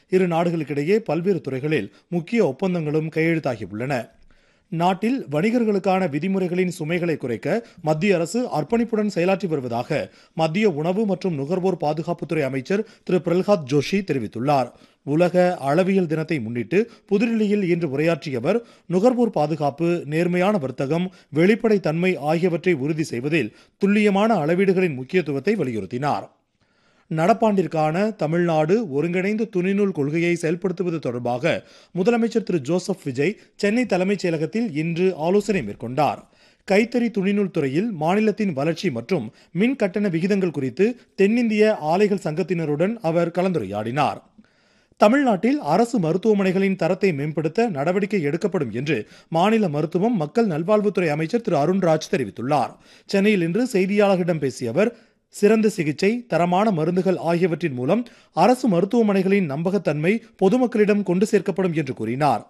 இரு நாடுகளுக்கிடையே பல்வேறு துறைகளில் முக்கிய ஒப்பந்தங்களும் கையெழுத்தாகியுள்ளன நாட்டில் வணிகர்களுக்கான விதிமுறைகளின் சுமைகளை குறைக்க மத்திய அரசு அர்ப்பணிப்புடன் செயலாற்றி வருவதாக மத்திய உணவு மற்றும் நுகர்வோர் பாதுகாப்புத்துறை அமைச்சர் திரு பிரல்ஹாத் ஜோஷி தெரிவித்துள்ளார் உலக அளவியல் தினத்தை முன்னிட்டு புதுடில்லியில் இன்று உரையாற்றிய அவர் நுகர்வோர் பாதுகாப்பு நேர்மையான வர்த்தகம் வெளிப்படைத்தன்மை ஆகியவற்றை உறுதி செய்வதில் துல்லியமான அளவீடுகளின் முக்கியத்துவத்தை வலியுறுத்தினார் நடப்பாண்டிற்கான தமிழ்நாடு ஒருங்கிணைந்த துணிநூல் கொள்கையை செயல்படுத்துவது தொடர்பாக முதலமைச்சர் திரு ஜோசப் விஜய் சென்னை தலைமைச் செயலகத்தில் இன்று ஆலோசனை மேற்கொண்டார் கைத்தறி துணிநூல் துறையில் மாநிலத்தின் வளர்ச்சி மற்றும் மின் கட்டண விகிதங்கள் குறித்து தென்னிந்திய ஆலைகள் சங்கத்தினருடன் அவர் கலந்துரையாடினார் தமிழ்நாட்டில் அரசு மருத்துவமனைகளின் தரத்தை மேம்படுத்த நடவடிக்கை எடுக்கப்படும் என்று மாநில மருத்துவம் மக்கள் நல்வாழ்வுத்துறை அமைச்சர் திரு அருண்ராஜ் தெரிவித்துள்ளார் சென்னையில் இன்று செய்தியாளர்களிடம் பேசிய அவர் சிறந்த சிகிச்சை தரமான மருந்துகள் ஆகியவற்றின் மூலம் அரசு மருத்துவமனைகளின் நம்பகத்தன்மை பொதுமக்களிடம் கொண்டு சேர்க்கப்படும் என்று கூறினார்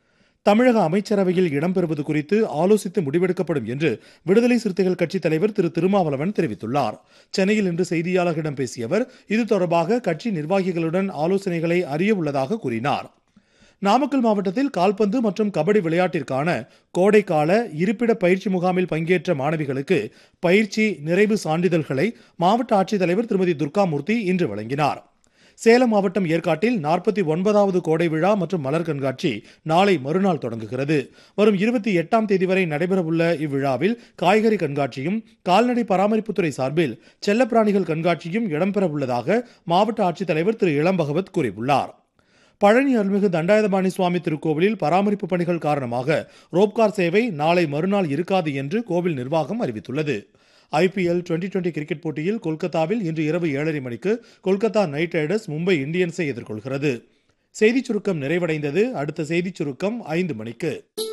தமிழக அமைச்சரவையில் இடம்பெறுவது குறித்து ஆலோசித்து முடிவெடுக்கப்படும் என்று விடுதலை சிறுத்தைகள் கட்சித் தலைவர் திரு திருமாவளவன் தெரிவித்துள்ளார் சென்னையில் இன்று செய்தியாளர்களிடம் பேசிய அவர் இது தொடர்பாக கட்சி நிர்வாகிகளுடன் ஆலோசனைகளை அறிய உள்ளதாக கூறினார் நாமக்கல் மாவட்டத்தில் கால்பந்து மற்றும் கபடி விளையாட்டிற்கான கோடைக்கால இருப்பிட பயிற்சி முகாமில் பங்கேற்ற மாணவிகளுக்கு பயிற்சி நிறைவு சான்றிதழ்களை மாவட்ட ஆட்சித்தலைவர் திருமதி துர்காமூர்த்தி இன்று வழங்கினார் சேலம் மாவட்டம் ஏற்காட்டில் நாற்பத்தி ஒன்பதாவது கோடை விழா மற்றும் மலர் கண்காட்சி நாளை மறுநாள் தொடங்குகிறது வரும் இருபத்தி எட்டாம் தேதி வரை நடைபெறவுள்ள இவ்விழாவில் காய்கறி கண்காட்சியும் கால்நடை பராமரிப்புத்துறை சார்பில் செல்லப்பிராணிகள் கண்காட்சியும் இடம்பெறவுள்ளதாக மாவட்ட ஆட்சித்தலைவர் திரு இளம்பகவத் கூறியுள்ளார் பழனி அருள்மிகு தண்டாயுதபாணி சுவாமி திருக்கோவிலில் பராமரிப்பு பணிகள் காரணமாக ரோப்கார் சேவை நாளை மறுநாள் இருக்காது என்று கோவில் நிர்வாகம் அறிவித்துள்ளது ஐபிஎல் டுவெண்டி டுவெண்டி கிரிக்கெட் போட்டியில் கொல்கத்தாவில் இன்று இரவு ஏழரை மணிக்கு கொல்கத்தா நைட் ரைடர்ஸ் மும்பை இந்தியன்ஸை எதிர்கொள்கிறது செய்திச் சுருக்கம் நிறைவடைந்தது அடுத்த செய்திச் சுருக்கம் ஐந்து மணிக்கு